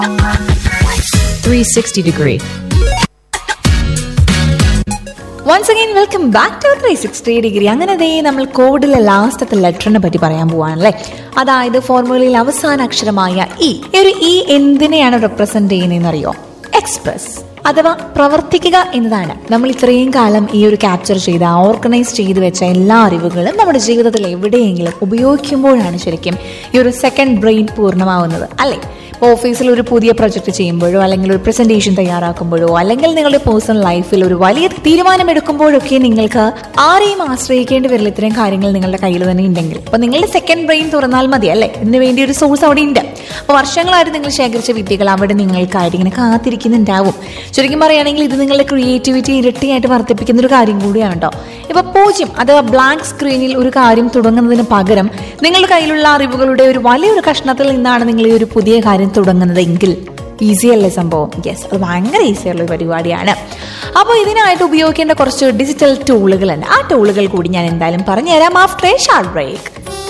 360 degree. Once again welcome back to three sixty degree അങ്ങനെ ദേ നമ്മൾ കോഡിലെ ലാസ്റ്റത്തെ ലെറ്ററിനെ പറ്റി പറയാൻ പോവാണല്ലേ അതായത് ഫോർമുലയിൽ അവസാന അക്ഷരമായ ഇ ഈ ഒരു ഇ എന്തിനെയാണ് റെപ്രസെന്റ് ചെയ്യുന്നതെന്ന് അറിയോ എക്സ്പ്രസ് അഥവാ പ്രവർത്തിക്കുക എന്നതാണ് നമ്മൾ ഇത്രയും കാലം ഈ ഒരു ക്യാപ്ചർ ചെയ്ത ഓർഗനൈസ് ചെയ്ത് വെച്ച എല്ലാ അറിവുകളും നമ്മുടെ ജീവിതത്തിൽ എവിടെയെങ്കിലും ഉപയോഗിക്കുമ്പോഴാണ് ശരിക്കും ഈ ഒരു സെക്കൻഡ് ബ്രെയിൻ പൂർണ്ണമാവുന്നത് അല്ലേ ഇപ്പോൾ ഓഫീസിൽ ഒരു പുതിയ പ്രൊജക്ട് ചെയ്യുമ്പോഴോ അല്ലെങ്കിൽ ഒരു പ്രസന്റേഷൻ തയ്യാറാക്കുമ്പോഴോ അല്ലെങ്കിൽ നിങ്ങളുടെ പേഴ്സണൽ ലൈഫിൽ ഒരു വലിയ തീരുമാനമെടുക്കുമ്പോഴൊക്കെ നിങ്ങൾക്ക് ആരെയും ആശ്രയിക്കേണ്ടി വരില്ല ഇത്രയും കാര്യങ്ങൾ നിങ്ങളുടെ കയ്യിൽ തന്നെ ഉണ്ടെങ്കിൽ അപ്പൊ നിങ്ങളുടെ സെക്കൻഡ് ബ്രെയിൻ തുറന്നാൽ മതി അല്ലേ ഇതിന് വേണ്ടി ഒരു സോഴ്സ് അവിടെ ഉണ്ട് അപ്പൊ വർഷങ്ങളായിട്ട് നിങ്ങൾ ശേഖരിച്ച വിദ്യകൾ അവിടെ നിങ്ങൾക്കായിട്ട് ഇങ്ങനെ കാത്തിരിക്കുന്നുണ്ടാവും ശരിക്കും പറയുകയാണെങ്കിൽ ഇത് നിങ്ങളുടെ ക്രിയേറ്റിവിറ്റി ഇരട്ടിയായിട്ട് വർദ്ധിപ്പിക്കുന്ന ഒരു കാര്യം കൂടിയാണ് കേട്ടോ ഇപ്പൊ പൂജ്യം അഥവാ ബ്ലാങ്ക് സ്ക്രീനിൽ ഒരു കാര്യം തുടങ്ങുന്നതിന് പകരം നിങ്ങളുടെ കയ്യിലുള്ള അറിവുകളുടെ ഒരു വലിയൊരു കഷ്ണത്തിൽ നിന്നാണ് നിങ്ങൾ ഈ ഒരു പുതിയ കാര്യം തുടങ്ങുന്നതെങ്കിൽ ഈസി അല്ലേ സംഭവം യെസ് അത് ഭയങ്കര ഈസി ഉള്ള ഒരു പരിപാടിയാണ് അപ്പോൾ ഇതിനായിട്ട് ഉപയോഗിക്കേണ്ട കുറച്ച് ഡിജിറ്റൽ ടൂളുകളുണ്ട് ആ ടൂളുകൾ കൂടി ഞാൻ എന്തായാലും പറഞ്ഞുതരാം ആഫ്റ്റർ എ ഷാർട്ട് ബ്രേക്ക്